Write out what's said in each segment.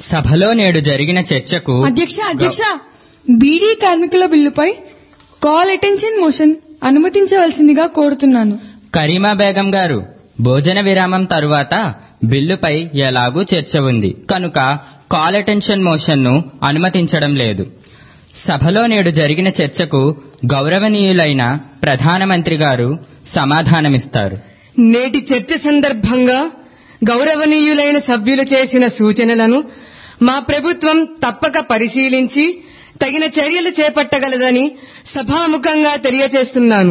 సభలో నేడు జరిగిన చర్చకు అధ్యక్ష అధ్యక్ష బీడీ కార్మికుల బిల్లుపై కాల్ అటెన్షన్ మోషన్ అనుమతించవలసిందిగా కోరుతున్నాను కరీమా బేగం గారు భోజన విరామం తరువాత బిల్లుపై ఎలాగూ చర్చ ఉంది కనుక కాల్ అటెన్షన్ మోషన్ను అనుమతించడం లేదు సభలో నేడు జరిగిన చర్చకు గౌరవనీయులైన ప్రధానమంత్రి గారు సమాధానమిస్తారు నేటి చర్చ సందర్భంగా గౌరవనీయులైన సభ్యులు చేసిన సూచనలను మా ప్రభుత్వం తప్పక పరిశీలించి తగిన చర్యలు చేపట్టగలదని సభాముఖంగా తెలియజేస్తున్నాను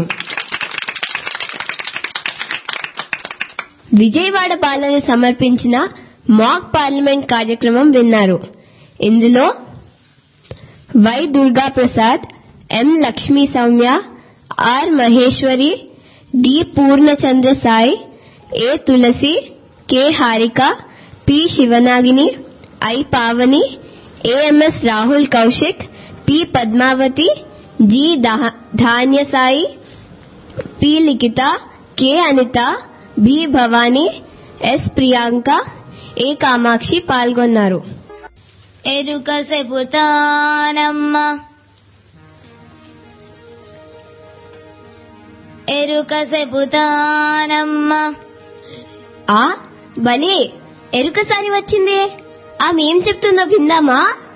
విజయవాడ బాలను సమర్పించిన మాక్ పార్లమెంట్ కార్యక్రమం విన్నారు ఇందులో Y Durga Prasad M Lakshmi Soumya R Maheswari D Purnachandra Sai A Tulasi K Harika P Sivanagini I Pavani AMS Rahul Kaushik P Padmavati G దా- Dhanya Sai P Likhita K Anitha B Bhavani S Priyanka A Kamakshi పాల్గొన్నారు ఎరుక చెబుతానమ్మ ఎరుక చెబుతానమ్మ ఆ భలే ఎరుకసారి వచ్చిందే ఆమె ఏం చెప్తుందో విందామా